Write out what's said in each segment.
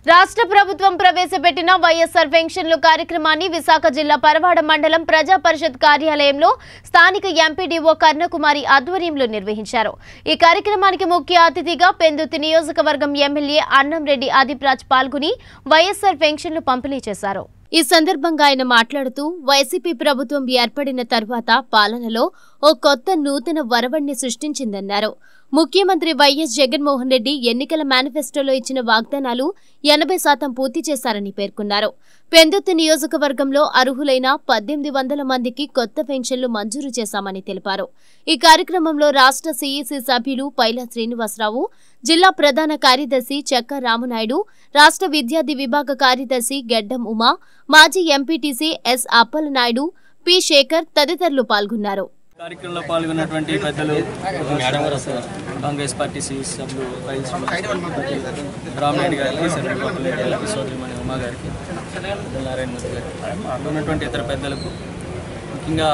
రాష్ట్ర ప్రభుత్వం ప్రవేశపెట్టిన వైఎస్ఆర్ పెన్షన్లు కార్యక్రమాన్ని విశాఖ జిల్లా పరవాడ మండలం ప్రజా పరిషత్ కార్యాలయంలో స్థానిక ఎంపీడీఓ కర్ణకుమారి ఆధ్వర్యంలో నిర్వహించారు ఈ కార్యక్రమానికి ముఖ్య అతిథిగా పెందుతి నియోజకవర్గం ఎమ్మెల్యే అన్నంరెడ్డి ఆదిప్రాజ్ పాల్గొని వైఎస్ఆర్ పెన్షన్లు పంపిణీ చేశారు ఈ సందర్భంగా ఆయన మాట్లాడుతూ వైసీపీ ప్రభుత్వం ఏర్పడిన తర్వాత పాలనలో ఓ కొత్త నూతన వరవడిని సృష్టించిందన్నారు ముఖ్యమంత్రి వైఎస్ జగన్మోహన్ రెడ్డి ఎన్నికల మేనిఫెస్టోలో ఇచ్చిన వాగ్దానాలు ఎనభై శాతం పూర్తి చేశారని పేర్కొన్నారు పెందుత్తి నియోజకవర్గంలో అర్హులైన పద్దెనిమిది వందల మందికి కొత్త పెన్షన్లు మంజూరు చేశామని తెలిపారు ఈ కార్యక్రమంలో రాష్ట్ర సీఈసీ సభ్యులు పైల శ్రీనివాసరావు జిల్లా ప్రధాన కార్యదర్శి చెక్క రామనాయుడు రాష్ట్ర విద్యార్థి విభాగ కార్యదర్శి గెడ్డం ఉమా మాజీ MPTC S Appalanaidu P Sekhar తదితరులు పాల్గొన్నారు కార్యక్రమంలో పాల్గొన్నటువంటి పెద్దలు కాంగ్రెస్ పార్టీ సిఇసి సభ్యులు వైఎస్ రామరెడ్డి గారికి సర్వేపల్లి గారికి సోదరిమణి ఉమా గారికి నారాయణ మూర్తి గారికి ఉన్నటువంటి ఇతర పెద్దలకు ముఖ్యంగా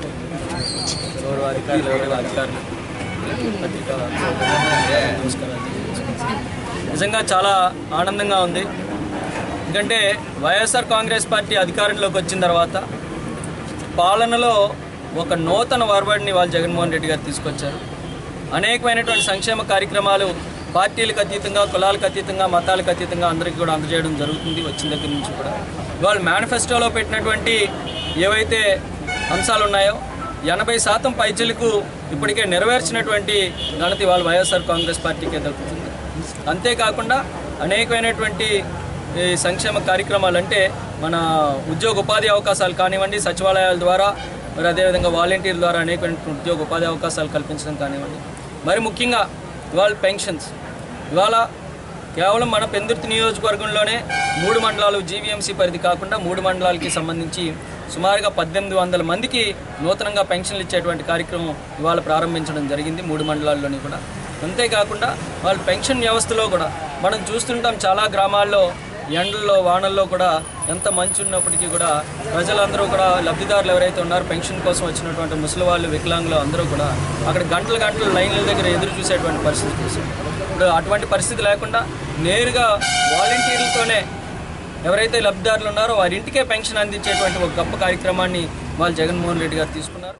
గౌరవ అధికారులు గౌరవ అధికారులు పత్రికా సోదరులకు నమస్కారాలు తెలియజేసుకుంటున్నాను. నిజంగా చాలా ఆనందంగా ఉంది ఎందుకంటే వైఎస్ఆర్ కాంగ్రెస్ పార్టీ అధికారంలోకి వచ్చిన తర్వాత పాలనలో ఒక నూతన వరవడిని వాళ్ళు జగన్మోహన్ రెడ్డి గారు తీసుకొచ్చారు అనేకమైనటువంటి సంక్షేమ కార్యక్రమాలు పార్టీలకు అతీతంగా కులాలకు అతీతంగా మతాలకు అతీతంగా అందరికీ కూడా అందజేయడం జరుగుతుంది వచ్చిన దగ్గర నుంచి కూడా ఇవాళ మేనిఫెస్టోలో పెట్టినటువంటి ఏవైతే అంశాలు ఉన్నాయో ఎనభై శాతం పైచలకు ఇప్పటికే నెరవేర్చినటువంటి ఘనత ఇవాళ వైఎస్ఆర్ కాంగ్రెస్ పార్టీకే దక్కుతుంది అంతేకాకుండా అనేకమైనటువంటి ఈ సంక్షేమ కార్యక్రమాలు అంటే మన ఉద్యోగ ఉపాధి అవకాశాలు కానివ్వండి సచివాలయాల ద్వారా మరి అదేవిధంగా వాలంటీర్ల ద్వారా అనేక ఉద్యోగ ఉపాధి అవకాశాలు కల్పించడం కానివ్వండి మరి ముఖ్యంగా ఇవాళ పెన్షన్స్ ఇవాళ కేవలం మన పెందుర్తి నియోజకవర్గంలోనే మూడు మండలాలు జీవీఎంసీ పరిధి కాకుండా మూడు మండలాలకి సంబంధించి సుమారుగా పద్దెనిమిది వందల మందికి నూతనంగా పెన్షన్లు ఇచ్చేటువంటి కార్యక్రమం ఇవాళ ప్రారంభించడం జరిగింది మూడు మండలాల్లోని కూడా అంతేకాకుండా వాళ్ళ పెన్షన్ వ్యవస్థలో కూడా మనం చూస్తుంటాం చాలా గ్రామాల్లో ఎండల్లో వానల్లో కూడా ఎంత మంచు ఉన్నప్పటికీ కూడా ప్రజలందరూ కూడా లబ్ధిదారులు ఎవరైతే ఉన్నారో పెన్షన్ కోసం వచ్చినటువంటి ముసలి వాళ్ళు వికలాంగులు అందరూ కూడా అక్కడ గంటల గంటలు లైన్ల దగ్గర ఎదురు చూసేటువంటి పరిస్థితి చూసాం ఇప్పుడు అటువంటి పరిస్థితి లేకుండా నేరుగా వాలంటీర్లతోనే ఎవరైతే లబ్ధిదారులు ఉన్నారో వారి ఇంటికే పెన్షన్ అందించేటువంటి ఒక గొప్ప కార్యక్రమాన్ని వాళ్ళు జగన్మోహన్ రెడ్డి గారు తీసుకున్నారు